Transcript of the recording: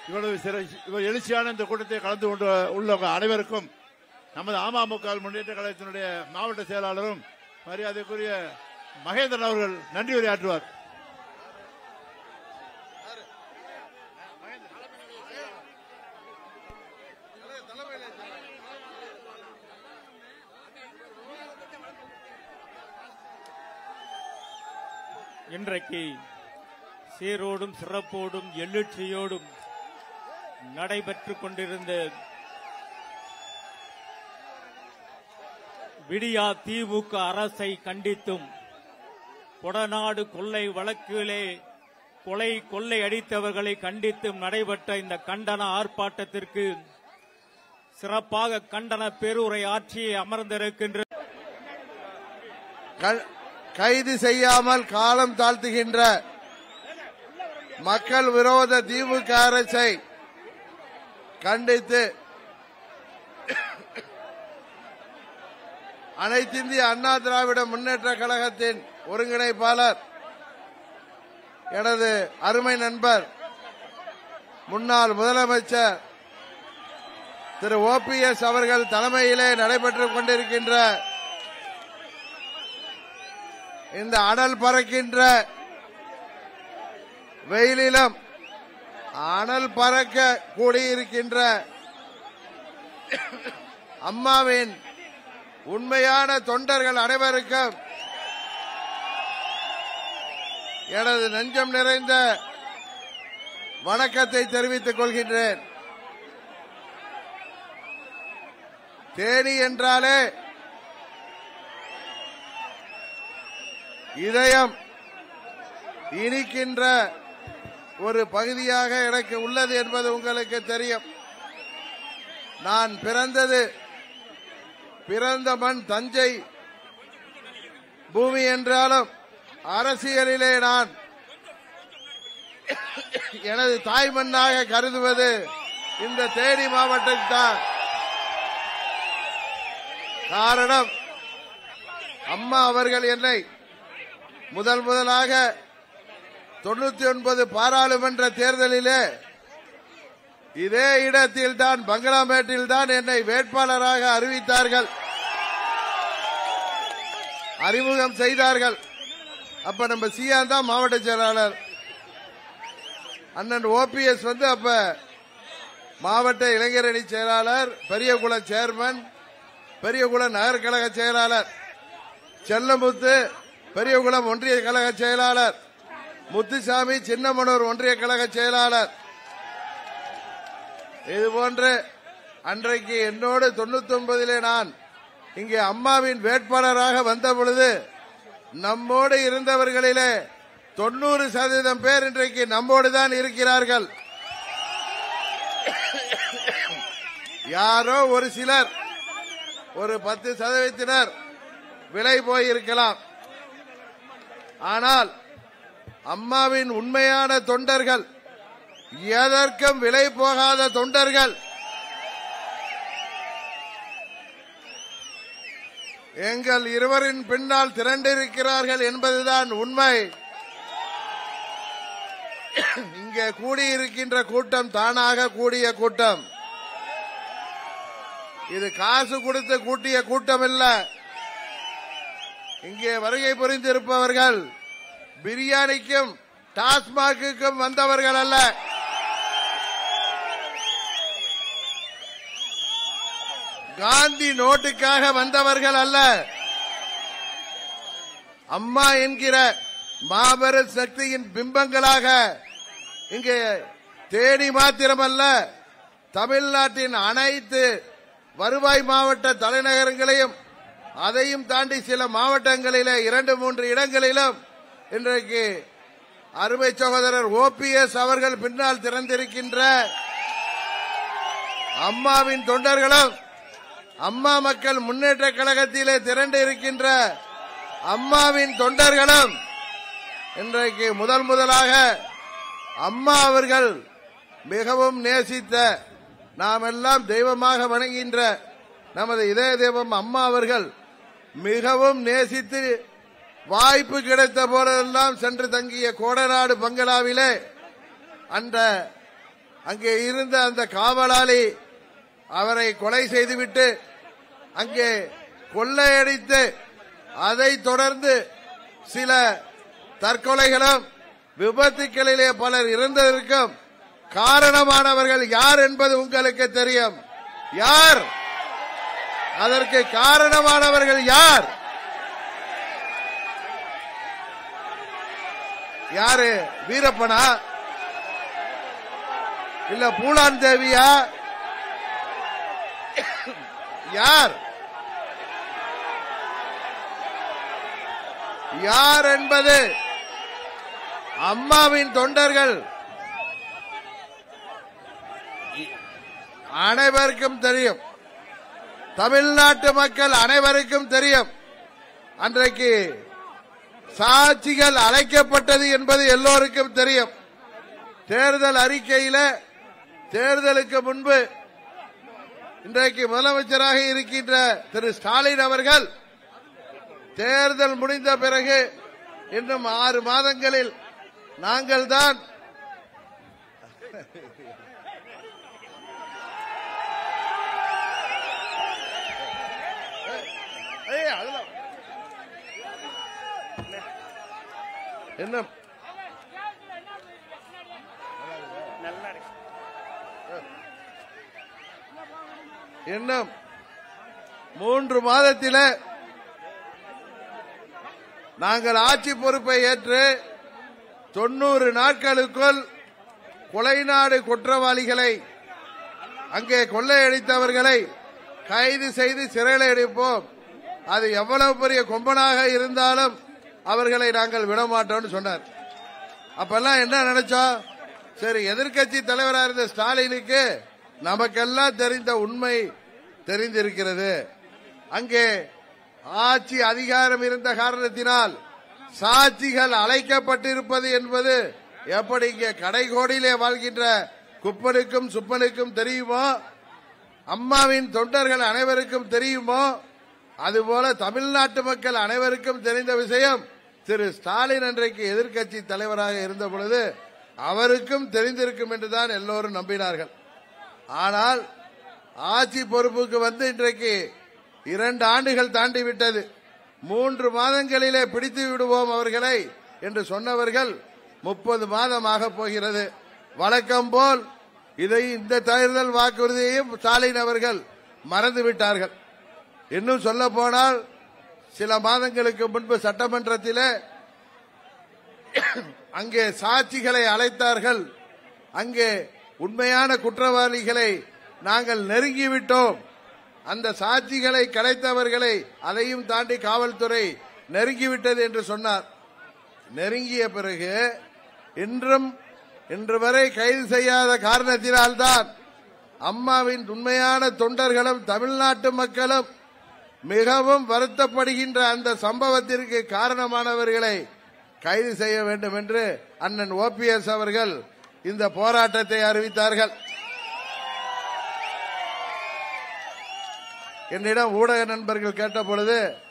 இவ்வளவு சிற இவர் எழுச்சியான இந்த கூட்டத்தை கலந்து கொண்டு உள்ள அனைவருக்கும் நமது அமமுக முன்னேற்ற கழகத்தினுடைய மாவட்ட செயலாளரும் மரியாதைக்குரிய மகேந்திரன் அவர்கள் நன்றி உரையாற்றுவார் இன்றைக்கு சீரோடும் சிறப்போடும் எழுச்சியோடும் நடைபெற்றுக் கொண்டிருந்த விடியா திமுக அரசை கண்டித்தும் கொடநாடு கொள்ளை வழக்கிலே கொலை கொள்ளை அடித்தவர்களை கண்டித்தும் நடைபெற்ற இந்த கண்டன ஆர்ப்பாட்டத்திற்கு சிறப்பாக கண்டன பேருரை ஆற்றி அமர்ந்திருக்கின்ற க- கைது செய்யாமல் காலம் தாழ்த்துகின்ற மக்கள் விரோத திமுக அரசை கண்டித்து அனைத்திந்திய அண்ணா திராவிட முன்னேற்ற கழகத்தின் ஒருங்கிணைப்பாளர் எனது அருமை நண்பர் முன்னாள் முதலமைச்சர் திரு ஓபிஎஸ் அவர்கள் தலைமையிலே நடைபெற்றுக் கொண்டிருக்கின்ற இந்த அனல் பறக்கின்ற வெயிலிலும் அனல் பறக்க கூடியிருக்கின்ற அம்மாவின் உண்மையான தொண்டர்கள் அனைவருக்கும் எனது நெஞ்சம் நிறைந்த வணக்கத்தை தெரிவித்துக் கொள்கின்றேன் தேனி என்றாலே இதயம் இனிக்கின்ற ஒரு பகுதியாக எனக்கு உள்ளது என்பது உங்களுக்கு தெரியும் நான் பிறந்தது பிறந்த மண் தஞ்சை பூமி என்றாலும் அரசியலிலே நான் எனது தாய் மண்ணாக கருதுவது இந்த தேனி மாவட்டத்தான் காரணம் அம்மா அவர்கள் என்னை முதல் முதலாக தொண்ணூத்தி ஒன்பது பாராளுமன்ற தேர்தலிலே இதே இடத்தில் தான் பங்களாமேட்டில் தான் என்னை வேட்பாளராக அறிவித்தார்கள் அறிமுகம் செய்தார்கள் அப்ப நம்ம சியான் தான் மாவட்ட செயலாளர் அண்ணன் ஓபிஎஸ் வந்து அப்ப மாவட்ட இளைஞரணி செயலாளர் பெரியகுளம் சேர்மன் பெரியகுளம் நகர்கழக செயலாளர் செல்லமுத்து பெரியகுளம் ஒன்றிய கழக செயலாளர் முத்துசாமி சின்னமனூர் ஒன்றிய கழக செயலாளர் இது போன்று அன்றைக்கு என்னோடு தொண்ணூத்தி ஒன்பதிலே நான் இங்கே அம்மாவின் வேட்பாளராக வந்த பொழுது நம்மோடு இருந்தவர்களிலே தொண்ணூறு சதவீதம் பேர் இன்றைக்கு நம்மோடு தான் இருக்கிறார்கள் யாரோ ஒரு சிலர் ஒரு பத்து சதவீதத்தினர் விலை போயிருக்கலாம் ஆனால் அம்மாவின் உண்மையான தொண்டர்கள் எதற்கும் விலை போகாத தொண்டர்கள் எங்கள் இருவரின் பின்னால் திரண்டிருக்கிறார்கள் என்பதுதான் உண்மை இங்கே கூடியிருக்கின்ற கூட்டம் தானாக கூடிய கூட்டம் இது காசு கொடுத்து கூட்டிய கூட்டம் இல்ல இங்கே வருகை புரிந்திருப்பவர்கள் பிரியாணிக்கும் டாஸ்மாகுக்கும் வந்தவர்கள் அல்ல காந்தி நோட்டுக்காக வந்தவர்கள் அல்ல அம்மா என்கிற மாபெரும் சக்தியின் பிம்பங்களாக இங்கே தேனி மாத்திரமல்ல தமிழ்நாட்டின் அனைத்து வருவாய் மாவட்ட தலைநகரங்களையும் அதையும் தாண்டி சில மாவட்டங்களிலே இரண்டு மூன்று இடங்களிலும் இன்றைக்கு அருமை சகோதரர் ஓபிஎஸ் அவர்கள் பின்னால் திறந்திருக்கின்ற அம்மாவின் தொண்டர்களும் அம்மா மக்கள் முன்னேற்ற கழகத்திலே திரண்டு இருக்கின்ற அம்மாவின் தொண்டர்களும் இன்றைக்கு முதல் முதலாக அம்மா அவர்கள் மிகவும் நேசித்த நாம் எல்லாம் தெய்வமாக வணங்குகின்ற நமது இதய தெய்வம் அம்மா அவர்கள் மிகவும் நேசித்து வாய்ப்பு கிடைத்த போதெல்லாம் சென்று தங்கிய கோடநாடு பங்களாவிலே அந்த அங்கே இருந்த அந்த காவலாளி அவரை கொலை செய்துவிட்டு அங்கே கொள்ளையடித்து அதை தொடர்ந்து சில தற்கொலைகளும் விபத்துக்களிலே பலர் இருந்ததற்கும் காரணமானவர்கள் யார் என்பது உங்களுக்கு தெரியும் யார் அதற்கு காரணமானவர்கள் யார் யாரு வீரப்பனா இல்ல பூலான் தேவியா யார் யார் என்பது அம்மாவின் தொண்டர்கள் அனைவருக்கும் தெரியும் தமிழ்நாட்டு மக்கள் அனைவருக்கும் தெரியும் அன்றைக்கு சாட்சிகள் அழைக்கப்பட்டது என்பது எல்லோருக்கும் தெரியும் தேர்தல் அறிக்கையில தேர்தலுக்கு முன்பு இன்றைக்கு முதலமைச்சராக இருக்கின்ற திரு ஸ்டாலின் அவர்கள் தேர்தல் முடிந்த பிறகு இன்னும் ஆறு மாதங்களில் நாங்கள் தான் என்ன இன்னும் மூன்று மாதத்தில நாங்கள் ஆட்சி பொறுப்பை ஏற்று தொண்ணூறு நாட்களுக்குள் கொலைநாடு குற்றவாளிகளை அங்கே கொள்ளையடித்தவர்களை கைது செய்து சிறையில் அடைப்போம் அது எவ்வளவு பெரிய கொம்பனாக இருந்தாலும் அவர்களை நாங்கள் விடமாட்டோம்னு சொன்னார் அப்பெல்லாம் என்ன நினைச்சோம் சரி எதிர்க்கட்சி தலைவராக இருந்த ஸ்டாலினுக்கு நமக்கெல்லாம் தெரிந்த உண்மை தெரிந்திருக்கிறது அங்கே ஆட்சி அதிகாரம் இருந்த காரணத்தினால் சாட்சிகள் அழைக்கப்பட்டிருப்பது என்பது எப்படி இங்கே கடைகோடியிலே வாழ்கின்ற குப்பனுக்கும் சுப்பனுக்கும் தெரியுமோ அம்மாவின் தொண்டர்கள் அனைவருக்கும் தெரியுமோ அதுபோல தமிழ்நாட்டு மக்கள் அனைவருக்கும் தெரிந்த விஷயம் திரு ஸ்டாலின் அன்றைக்கு எதிர்க்கட்சி தலைவராக இருந்த பொழுது அவருக்கும் தெரிந்திருக்கும் என்றுதான் எல்லோரும் நம்பினார்கள் ஆனால் ஆட்சி பொறுப்புக்கு வந்து இன்றைக்கு இரண்டு ஆண்டுகள் தாண்டி விட்டது மூன்று மாதங்களிலே பிடித்து விடுவோம் அவர்களை என்று சொன்னவர்கள் முப்பது மாதமாக போகிறது வழக்கம் போல் இதை இந்த தேர்தல் வாக்குறுதியையும் ஸ்டாலின் அவர்கள் மறந்து விட்டார்கள் இன்னும் சொல்ல போனால் சில மாதங்களுக்கு முன்பு சட்டமன்றத்திலே அங்கே சாட்சிகளை அழைத்தார்கள் அங்கே உண்மையான குற்றவாளிகளை நாங்கள் நெருங்கிவிட்டோம் அந்த சாட்சிகளை கிடைத்தவர்களை அதையும் தாண்டி காவல்துறை நெருங்கிவிட்டது என்று சொன்னார் நெருங்கிய பிறகு இன்றும் இன்று வரை கைது செய்யாத காரணத்தினால்தான் அம்மாவின் உண்மையான தொண்டர்களும் தமிழ்நாட்டு மக்களும் மிகவும் வருத்தப்படுகின்ற அந்த சம்பவத்திற்கு காரணமானவர்களை கைது செய்ய வேண்டும் என்று அண்ணன் ஓபிஎஸ் அவர்கள் இந்த போராட்டத்தை அறிவித்தார்கள் என்னிடம் ஊடக நண்பர்கள் கேட்ட பொழுது